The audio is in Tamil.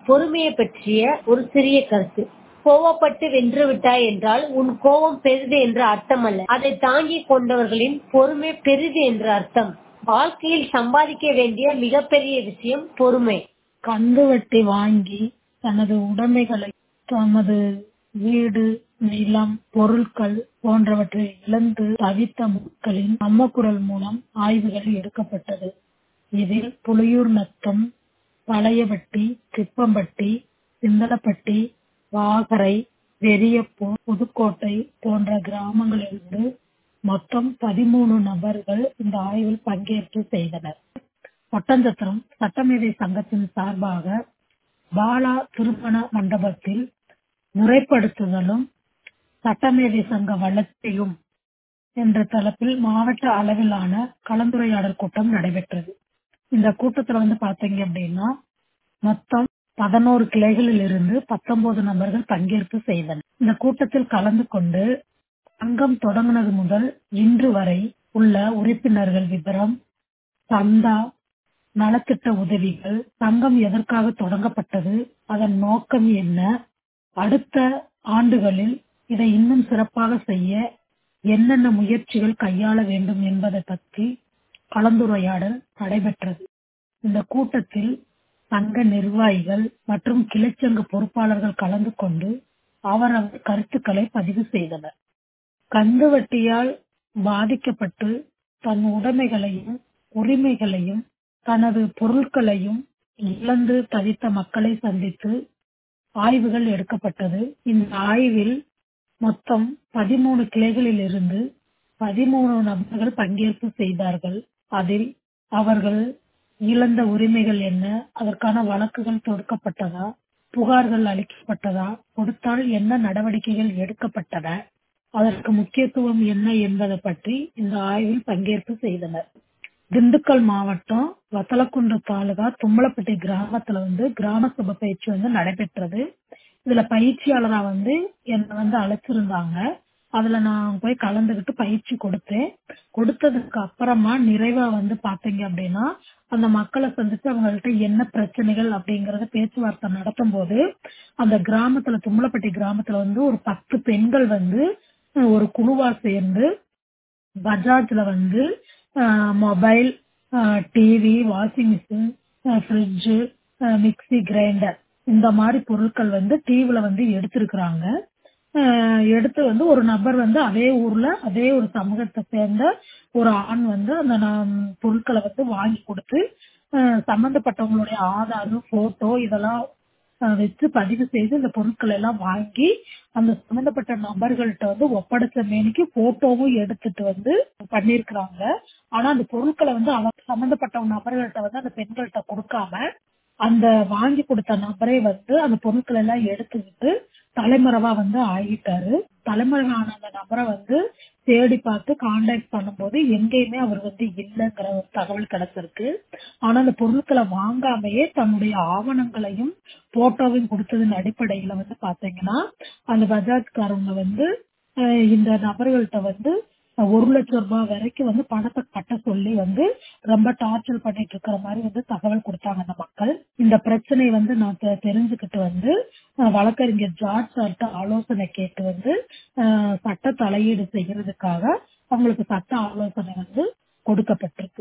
பொறுமையை பற்றிய ஒரு சிறிய கருத்து கோவப்பட்டு வென்று விட்டாய் என்றால் உன் கோபம் பெரிது என்று அர்த்தமல்ல அதை தாங்கிக் கொண்டவர்களின் பொறுமை பெரிது என்று அர்த்தம் வாழ்க்கையில் சம்பாதிக்க வேண்டிய மிகப்பெரிய விஷயம் பொறுமை கந்து வட்டி வாங்கி தனது உடைமைகளை தமது வீடு நிலம் பொருட்கள் போன்றவற்றை இழந்து தவித்த மக்களின் அம்மக்குரல் மூலம் ஆய்வுகள் எடுக்கப்பட்டது இதில் புலியூர் நத்தம் பழையபட்டி திப்பம்பட்டி சிந்தலப்பட்டி வாகரை வெறியப்பூர் புதுக்கோட்டை போன்ற கிராமங்களிலிருந்து மொத்தம் பதிமூணு நபர்கள் இந்த ஆய்வில் பங்கேற்று செய்தனர் ஒட்டஞ்சத்திரம் சட்டமேதை சங்கத்தின் சார்பாக பாலா திருமண மண்டபத்தில் முறைப்படுத்துதலும் சட்டமேதை சங்க வளர்ச்சியும் என்ற தலைப்பில் மாவட்ட அளவிலான கலந்துரையாடல் கூட்டம் நடைபெற்றது இந்த கூட்டத்துல வந்து பாத்தீங்க அப்படின்னா மொத்தம் பதினோரு கிளைகளில் இருந்து பத்தொன்பது நபர்கள் பங்கேற்பு செய்தனர் இந்த கூட்டத்தில் கலந்து கொண்டு சங்கம் தொடங்கினது முதல் இன்று வரை உள்ள உறுப்பினர்கள் விவரம் சந்தா நலத்திட்ட உதவிகள் சங்கம் எதற்காக தொடங்கப்பட்டது அதன் நோக்கம் என்ன அடுத்த ஆண்டுகளில் இதை இன்னும் சிறப்பாக செய்ய என்னென்ன முயற்சிகள் கையாள வேண்டும் என்பதை பற்றி கலந்துரையாடல் நடைபெற்றது இந்த கூட்டத்தில் சங்க நிர்வாகிகள் மற்றும் கிளைச்சங்க பொறுப்பாளர்கள் கலந்து கொண்டு அவரவர் கருத்துக்களை பதிவு செய்தனர் கந்து வட்டியால் பாதிக்கப்பட்டு தன் உடைமைகளையும் உரிமைகளையும் தனது பொருட்களையும் இழந்து தவித்த மக்களை சந்தித்து ஆய்வுகள் எடுக்கப்பட்டது இந்த ஆய்வில் மொத்தம் பதிமூணு கிளைகளில் இருந்து பதிமூணு நபர்கள் பங்கேற்பு செய்தார்கள் அதில் அவர்கள் இழந்த உரிமைகள் என்ன அதற்கான வழக்குகள் தொடுக்கப்பட்டதா புகார்கள் அளிக்கப்பட்டதா கொடுத்தால் என்ன நடவடிக்கைகள் எடுக்கப்பட்டன அதற்கு முக்கியத்துவம் என்ன என்பதை பற்றி இந்த ஆய்வில் பங்கேற்பு செய்தனர் திண்டுக்கல் மாவட்டம் வத்தலக்குண்டு தாலுகா தும்மலப்பட்டி கிராமத்துல வந்து கிராம சபை பயிற்சி வந்து நடைபெற்றது இதுல பயிற்சியாளரா வந்து என்னை வந்து அழைச்சிருந்தாங்க அதுல நான் போய் கலந்துகிட்டு பயிற்சி கொடுத்தேன் கொடுத்ததுக்கு அப்புறமா நிறைவா வந்து பாத்தீங்க அப்படின்னா அந்த மக்களை சந்திச்சு அவங்கள்ட்ட என்ன பிரச்சனைகள் அப்படிங்கறத பேச்சுவார்த்தை நடத்தும் போது அந்த கிராமத்துல தும்மலப்பட்டி கிராமத்துல வந்து ஒரு பத்து பெண்கள் வந்து ஒரு குழுவா சேர்ந்து பஜாஜ்ல வந்து mobile TV washing machine fridge mixie grinder இந்த மாதிரி பொருட்கள் வந்து டிவில வந்து எடுத்திருக்கிறாங்க எடுத்து வந்து ஒரு நபர் வந்து அதே ஊர்ல அதே ஒரு சமூகத்தை சேர்ந்த ஒரு ஆண் வந்து அந்த பொருட்களை வந்து வாங்கி கொடுத்து சம்பந்தப்பட்டவங்களுடைய ஆதார் போட்டோ இதெல்லாம் வச்சு பதிவு செய்து இந்த பொருட்கள் எல்லாம் வாங்கி அந்த சம்பந்தப்பட்ட நபர்கள்ட்ட வந்து ஒப்படைச்ச மேனிக்கு போட்டோவும் எடுத்துட்டு வந்து பண்ணிருக்கிறாங்க ஆனா அந்த பொருட்களை வந்து அவங்க சம்பந்தப்பட்ட நபர்கள்ட்ட வந்து அந்த பெண்கள்கிட்ட கொடுக்காம அந்த வாங்கி கொடுத்த நபரே வந்து அந்த பொருட்கள் எல்லாம் எடுத்துக்கிட்டு தலைமறைவா வந்து ஆகிட்டாரு தலைமறைவான அந்த நபரை வந்து தேடி பார்த்து கான்டாக்ட் பண்ணும்போது எங்கேயுமே அவர் வந்து இல்லைங்கிற ஒரு தகவல் கிடைச்சிருக்கு ஆனா அந்த பொருட்களை வாங்காமையே தன்னுடைய ஆவணங்களையும் போட்டோவையும் கொடுத்ததன் அடிப்படையில வந்து பாத்தீங்கன்னா அந்த பஜாஜ்காரவங்க வந்து இந்த நபர்கள்ட்ட வந்து ஒரு லட்சம் ரூபாய் வரைக்கும் வந்து பணத்தை கட்ட சொல்லி வந்து ரொம்ப டார்ச்சர் பண்ணிட்டு இருக்கிற மாதிரி வந்து தகவல் கொடுத்தாங்க அந்த மக்கள் இந்த பிரச்சனை வந்து நான் தெரிஞ்சுக்கிட்டு வந்து வழக்கறிஞர் ஜார்ஜ் சார்ட்ட ஆலோசனை கேட்டு வந்து சட்ட தலையீடு செய்யறதுக்காக அவங்களுக்கு சட்ட ஆலோசனை வந்து கொடுக்கப்பட்டிருக்கு